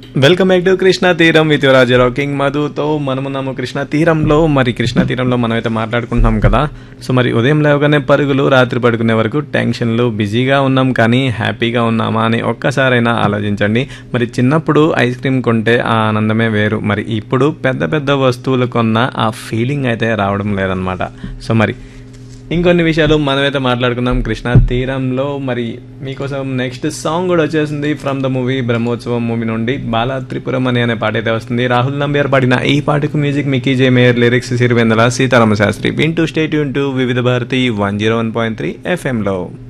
welcome back to Krishna తీరం with Raju rocking మధుతో మనమున్నాము కృష్ణా తీరంలో మరి కృష్ణా తీరంలో మనం అయితే మాట్లాడుకుంటున్నాం కదా సో మరి ఉదయం లేవగానే పరుగులు రాత్రి పడుకునే వరకు టెన్షన్లు బిజీగా ఉన్నాం కానీ హ్యాపీగా ఉన్నామా అని ఒక్కసారైనా ఆలోచించండి మరి చిన్నప్పుడు ఐస్ క్రీమ్ కొంటే ఆ ఆనందమే వేరు మరి ఇప్పుడు పెద్ద పెద్ద వస్తువులు కొన్న ఆ ఫీలింగ్ అయితే రావడం లేదనమాట సో మరి ఇంకొన్ని విషయాలు మనమైతే మాట్లాడుకుందాం కృష్ణా తీరంలో మరి మీకోసం నెక్స్ట్ సాంగ్ కూడా వచ్చేసింది from the movie Brahmotsavam movie నుండి బాలా త్రిపురం అని అనే పాట అయితే వస్తుంది రాహుల్ నంబియార్ పాడిన ఈ పాటకు music Mickey J Meyer lyrics Sirivennela Seetharama Sastry వింటూ stay tuned to Vividh Bharati one zero one point three ఎఫ్ఎంలో